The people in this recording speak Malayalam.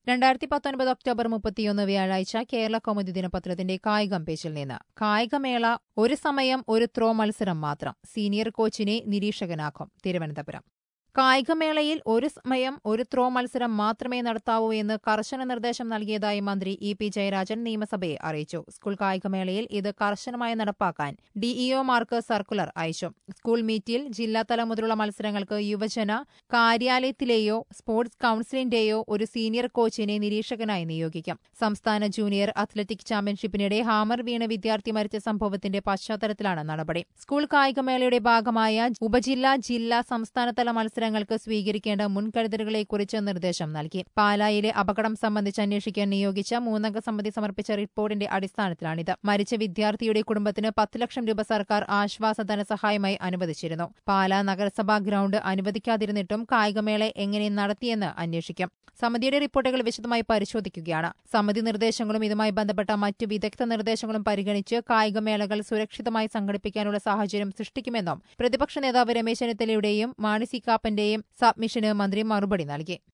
രണ്ടായിരത്തി പത്തൊൻപത് ഒക്ടോബർ മുപ്പത്തിയൊന്ന് വ്യാഴാഴ്ച കേരള കൗമുദി ദിനപത്രത്തിന്റെ കായികം പേജിൽ നിന്ന് കായികമേള ഒരു സമയം ഒരു ത്രോ മത്സരം മാത്രം സീനിയർ കോച്ചിനെ നിരീക്ഷകനാക്കും തിരുവനന്തപുരം കായികമേളയിൽ ഒരു സമയം ഒരു ത്രോ മത്സരം മാത്രമേ നടത്താവൂ എന്ന് കർശന നിർദ്ദേശം നൽകിയതായി മന്ത്രി ഇ പി ജയരാജൻ നിയമസഭയെ അറിയിച്ചു സ്കൂൾ കായികമേളയിൽ ഇത് കർശനമായി നടപ്പാക്കാൻ ഡിഇഒമാർക്ക് സർക്കുലർ അയച്ചു സ്കൂൾ മീറ്റിൽ ജില്ലാതലം മുതലുള്ള മത്സരങ്ങൾക്ക് യുവജന കാര്യാലയത്തിലെയോ സ്പോർട്സ് കൌൺസിലിന്റെയോ ഒരു സീനിയർ കോച്ചിനെ നിരീക്ഷകനായി നിയോഗിക്കും സംസ്ഥാന ജൂനിയർ അത്ലറ്റിക് ചാമ്പ്യൻഷിപ്പിനിടെ ഹാമർ വീണ വിദ്യാർത്ഥി മരിച്ച സംഭവത്തിന്റെ പശ്ചാത്തലത്തിലാണ് നടപടി സ്കൂൾ കായികമേളയുടെ ഭാഗമായ ഉപജില്ലാ ജില്ലാ സംസ്ഥാനതല മത്സരങ്ങൾക്ക് സ്വീകരിക്കേണ്ട മുൻകരുതലുകളെക്കുറിച്ച് നിർദ്ദേശം നൽകി പാലായിലെ അപകടം സംബന്ധിച്ച് അന്വേഷിക്കാൻ നിയോഗിച്ച മൂന്നംഗ സമിതി സമർപ്പിച്ച റിപ്പോർട്ടിന്റെ അടിസ്ഥാനത്തിലാണിത് മരിച്ച വിദ്യാർത്ഥിയുടെ കുടുംബത്തിന് പത്ത് ലക്ഷം രൂപ സർക്കാർ ആശ്വാസ ധനസഹായമായി അനുവദിച്ചിരുന്നു പാലാ നഗരസഭാ ഗ്രൌണ്ട് അനുവദിക്കാതിരുന്നിട്ടും കായികമേള എങ്ങനെ നടത്തിയെന്ന് അന്വേഷിക്കും സമിതിയുടെ റിപ്പോർട്ടുകൾ വിശദമായി പരിശോധിക്കുകയാണ് സമിതി നിർദ്ദേശങ്ങളും ഇതുമായി ബന്ധപ്പെട്ട മറ്റു വിദഗ്ധ നിർദ്ദേശങ്ങളും പരിഗണിച്ച് കായികമേളകൾ സുരക്ഷിതമായി സംഘടിപ്പിക്കാനുള്ള സാഹചര്യം സൃഷ്ടിക്കുമെന്നും പ്രതിപക്ഷ നേതാവ് രമേശ് ചെന്നിത്തലയുടെയും മാണി സി കാപ്പന്റെയും സബ്മിഷന് മന്ത്രി മറുപടി നൽകി